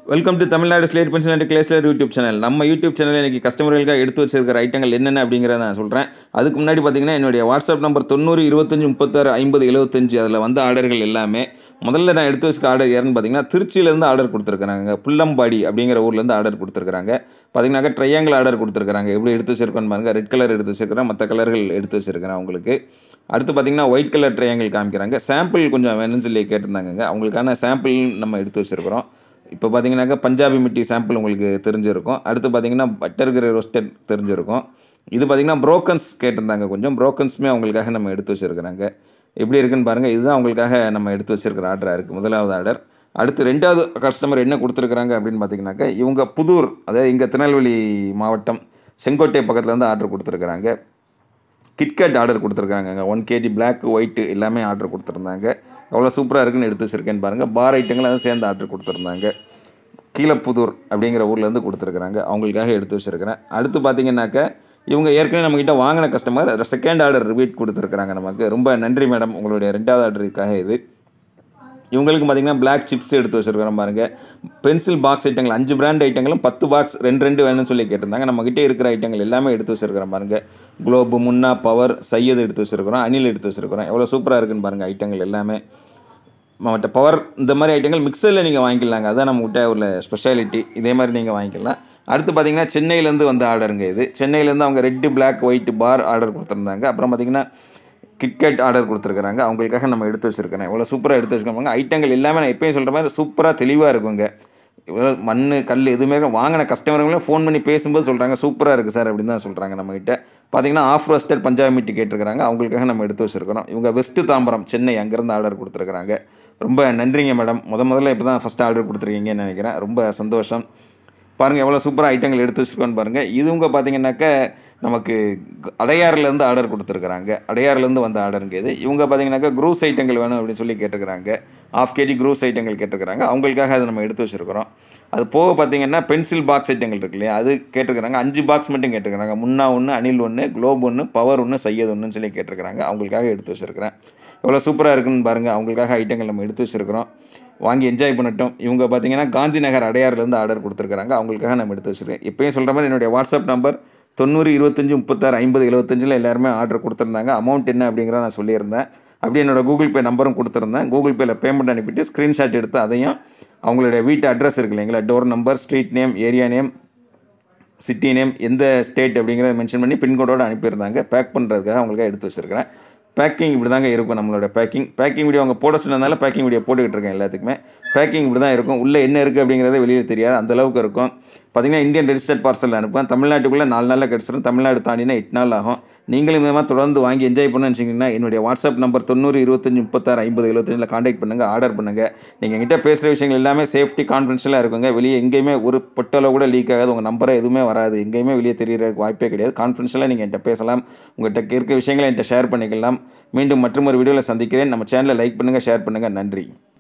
welcome to Tamil Nadu slate pension and கிளேஸ்லர் YouTube channel நம்ம YouTube சேனலில் இன்றைக்கி கஸ்டமர்களுக்காக எடுத்து வச்சிருக்கிற ஐட்டங்கள் என்னென்ன அப்படிங்கிறத நான் சொல்கிறேன் அதுக்கு முன்னாடி பார்த்தீங்கன்னா என்னுடைய வாட்ஸ்அப் நம்பர் தொண்ணூறு இருபத்தஞ்சி முப்பத்தாறு ஐம்பது எழுபத்தஞ்சு அதில் வந்த ஆர்டர்கள் எல்லாமே முதல்ல நான் எடுத்து வச்சுக்க ஆர்டர் யாருன்னு பார்த்தீங்கன்னா திருச்சியிலேருந்து ஆர்டர் கொடுத்துருக்காங்க புல்லம்பாடி அப்படிங்கிற ஊர்லேருந்து ஆர்டர் கொடுத்துருக்காங்க பார்த்தீங்கன்னாக்கா ட்ரையாங்கிள் ஆர்டர் கொடுத்துருக்காங்க எப்படி எடுத்து வச்சிருக்கோன்னு பாருங்கள் ரெட் கலர் எடுத்து வச்சிருக்கிறேன் மற்ற கலர்கள் எடுத்து வச்சிருக்கிறேன் உங்களுக்கு அடுத்து பார்த்தீங்கன்னா ஒயிட் கலர் ட்ரையாங்கிள் காமிக்கிறாங்க சாம்பிள் கொஞ்சம் வேணும்னு சொல்லி கேட்டிருந்தாங்க அவங்களுக்கான சாம்பிள் நம்ம எடுத்து வச்சிருக்கிறோம் இப்போ பார்த்தீங்கன்னாக்கா பஞ்சாபி மிட்டி சாம்பிள் உங்களுக்கு தெரிஞ்சிருக்கும் அடுத்து பார்த்தீங்கன்னா பட்டர் கிரே ரோஸ்டட் தெரிஞ்சிருக்கும் இது பார்த்தீங்கன்னா ப்ரோக்கன்ஸ் கேட்டிருந்தாங்க கொஞ்சம் ப்ரோக்கன்ஸுமே அவங்களுக்காக நம்ம எடுத்து வச்சுருக்குறாங்க எப்படி இருக்குன்னு பாருங்கள் இதுதான் அவங்களுக்காக நம்ம எடுத்து வச்சிருக்கிற ஆர்டராக இருக்குது முதலாவது ஆர்டர் அடுத்து ரெண்டாவது கஸ்டமர் என்ன கொடுத்துருக்குறாங்க அப்படின்னு பார்த்தீங்கன்னாக்கா இவங்க புதூர் அதாவது இங்கே திருநெல்வேலி மாவட்டம் செங்கோட்டை பக்கத்துலேருந்து ஆர்டர் கொடுத்துருக்குறாங்க கிட்கேட் ஆர்டர் கொடுத்துருக்காங்க ஒன் கேஜி பிளாக் ஒயிட்டு எல்லாமே ஆர்டர் கொடுத்துருந்தாங்க எவ்வளோ சூப்பராக இருக்குன்னு எடுத்து வச்சிருக்கேன்னு பாருங்கள் பார் ஐட்டங்கள் அதை சேர்ந்து ஆர்டர் கொடுத்துருந்தாங்க கீழப்புதூர் அப்படிங்கிற ஊர்லேருந்து கொடுத்துருக்குறாங்க அவங்களுக்காக எடுத்து வச்சுருக்கிறேன் அடுத்து பார்த்தீங்கன்னாக்கா இவங்க ஏற்கனவே நம்மக்கிட்ட வாங்கின கஸ்டமர் செகண்ட் ஆர்டர் ரிப்பீட் கொடுத்துருக்குறாங்க நமக்கு ரொம்ப நன்றி மேடம் உங்களுடைய ரெண்டாவது ஆர்டருக்காக இது இவங்களுக்கு பார்த்தீங்கன்னா பிளாக் சிப்ஸ் எடுத்து வச்சுருக்கிறோம் பாருங்கள் பென்சில் பாக்ஸ் ஐட்டங்கள் அஞ்சு பிராண்ட் ஐட்டங்களும் பத்து பாக்ஸ் ரெண்டு ரெண்டு வேணும்னு சொல்லி கேட்டிருந்தாங்க நம்மகிட்ட இருக்கிற ஐட்டங்கள் எல்லாமே எடுத்து வச்சுருக்கிறோம் பாருங்கள் குளோபு முன்னா பவர் சையது எடுத்து வச்சுருக்கிறோம் அணில் எடுத்து வச்சுருக்கிறோம் எவ்வளோ சூப்பராக இருக்குன்னு பாருங்கள் ஐட்டங்கள் எல்லாமே மற்ற பவர் இந்த மாதிரி ஐட்டங்கள் மிக்சரில் நீங்கள் வாங்கிக்கலாங்க அதுதான் நம்மகிட்ட உள்ள ஸ்பெஷாலிட்டி இதே மாதிரி நீங்கள் வாங்கிக்கலாம் அடுத்து பார்த்தீங்கன்னா சென்னையிலேருந்து வந்த ஆர்டருங்க இது சென்னையிலேருந்து அவங்க red black white bar order கொடுத்துருந்தாங்க அப்புறம் பார்த்தீங்கன்னா கிட்கேட் ஆர்டர் கொடுத்துருக்குறாங்க அவங்களுக்காக நம்ம எடுத்து வச்சுருக்கிறேன் இவ்வளோ சூப்பராக எடுத்து வச்சுருக்காங்க ஐட்டங்கள் எல்லாமே நான் எப்பயும் சொல்கிற மாதிரி சூப்பராக தெளிவாக இருக்குங்க இவ்வளோ மண் கல் எதுவுமே வாங்கின கஸ்டமருங்களே ஃபோன் பண்ணி பேசும்போது சொல்கிறாங்க சூப்பராக இருக்குது சார் அப்படின்னு தான் சொல்கிறாங்க நம்மகிட்ட பார்த்தீங்கன்னா ஆஃப் ரோஸ்டட் பஞ்சாபி மீட்டு கேட்டிருக்கிறாங்க அவங்களுக்காக நம்ம எடுத்து வச்சுருக்கிறோம் இவங்க வெஸ்ட்டு தாம்பரம் சென்னை அங்கேருந்து ஆர்டர் கொடுத்துருக்குறாங்க ரொம்ப நன்றிங்க மேடம் முத முதல்ல இப்போ தான் ஃபஸ்ட்டு ஆர்டர் கொடுத்துருக்கீங்கன்னு நினைக்கிறேன் ரொம்ப சந்தோஷம் பாருங்கள் எவ்வளோ சூப்பராக ஐட்டங்கள் எடுத்து வச்சுருக்கோன்னு பாருங்கள் இதுவங்க பார்த்தீங்கன்னாக்கா நமக்கு அடையாறுலேருந்து ஆர்டர் கொடுத்துருக்குறாங்க அடையாறுலேருந்து வந்த ஆர்டருங்க இது இவங்க பார்த்தீங்கன்னாக்கா குரூஸ் ஐட்டங்கள் வேணும் அப்படின்னு சொல்லி கேட்டிருக்கிறாங்க ஆஃப் கேஜி குரூஸ் ஐட்டங்கள் கேட்டிருக்கிறாங்க அவங்களுக்காக அதை நம்ம எடுத்து வச்சுருக்கிறோம் அது போக பார்த்தீங்கன்னா பென்சில் பாக்ஸ் ஐட்டங்கள் இருக்கு இல்லையா அது கேட்டிருக்கிறாங்க அஞ்சு பாக்ஸ் மட்டும் கேட்டிருக்கிறாங்க முன்னா ஒன்று அணில் ஒன்று குளோப் ஒன்று பவர் ஒன்று சையது ஒன்றுன்னு சொல்லி கேட்டிருக்கிறாங்க அவங்களுக்காக எடுத்து வச்சுருக்கிறேன் எவ்வளோ சூப்பராக இருக்குன்னு பாருங்கள் அவங்களுக்காக ஐட்டங்கள் நம்ம எடுத்து வச்சுருக்கிறோம் வாங்கி என்ஜாய் பண்ணட்டும் இவங்க பார்த்தீங்கன்னா காந்தி நகர் அடையாறுலேருந்து ஆர்டர் கொடுத்துருக்குறாங்க அவங்களுக்காக நம்ம எடுத்து வச்சுருக்கேன் எப்பயும் சொல்கிற மாதிரி என்னுடைய வாட்ஸ்அப் நம்பர் தொண்ணூறு இருபத்தஞ்சி முப்பத்தாறு ஐம்பது எழுபத்தஞ்சில் எல்லாருமே ஆர்டர் கொடுத்துருந்தாங்க அமௌண்ட் என்ன அப்படிங்கிறத நான் சொல்லியிருந்தேன் அப்படி என்னோடய கூகுள் பே நம்பரும் கொடுத்துருந்தேன் கூகுள் பேயில் பேமெண்ட் அனுப்பிட்டு ஸ்க்ரீன்ஷாட் எடுத்து அதையும் அவங்களுடைய வீட்டு அட்ரஸ் இருக்கு இல்லைங்களா door number street name area name city name எந்த ஸ்டேட் அப்படிங்கிறத மென்ஷன் பண்ணி பின்கோடோடு அனுப்பியிருந்தாங்க பேக் பண்ணுறதுக்காக அவங்களுக்காக எடுத்து வச்சுருக்கிறேன் பேக்கிங் இப்படி தாங்க இருக்கும் நம்மளோட பேக்கிங் பேக்கிங் வீடியோ அவங்க போட சொன்னதுனால பேக்கிங் வீடியோ போட்டுக்கிட்டு இருக்கேன் எல்லாத்துக்குமே பேக்கிங் இப்படி தான் இருக்கும் உள்ளே என்ன இருக்குது அப்படிங்கிறத வெளியில் தெரியாது அந்தளவுக்கு இருக்கும் பார்த்திங்கன்னா இந்தியன் ரெஜிஸ்டர்ட் பார்சல் அனுப்புவேன் தமிழ்நாட்டுக்குள்ளே நாலு நாளில் கிடச்சிரும் தமிழ்நாடு தாண்டினா எட்டு நாள் ஆகும் நீங்களும் இந்த மாதிரி தொடர்ந்து வாங்கி என்ஜாய் பண்ண நினச்சிங்கன்னா என்னுடைய வாட்ஸ்அப் நம்பர் தொண்ணூறு இருபத்தஞ்சி முப்பத்தாறு ஐம்பது எழுபத்தஞ்சில் காண்டாக்ட் பண்ணுங்கள் ஆர்டர் பண்ணுங்கள் நீங்கள் எங்கிட்ட பேசுகிற விஷயங்கள் எல்லாமே சேஃப்டி கான்ஃபிடென்ஷியலாக இருக்குங்க வெளியே எங்கேயுமே ஒரு பொட்டலோ கூட லீக் ஆகாது உங்கள் நம்பரை எதுவுமே வராது எங்கேயுமே வெளியே தெரியறதுக்கு வாய்ப்பே கிடையாது கான்ஃபிடென்ஷியலாக நீங்கள் என்கிட்ட பேசலாம் உங்கள்கிட்ட இருக்க விஷயங்களை என்கிட்ட ஷேர் பண்ணிக்கலாம் மீண்டும் மற்றொரு வீடியோவில் சந்திக்கிறேன் நம்ம சேனலை லைக் பண்ணுங்கள் ஷேர் பண்ணுங்கள் நன்றி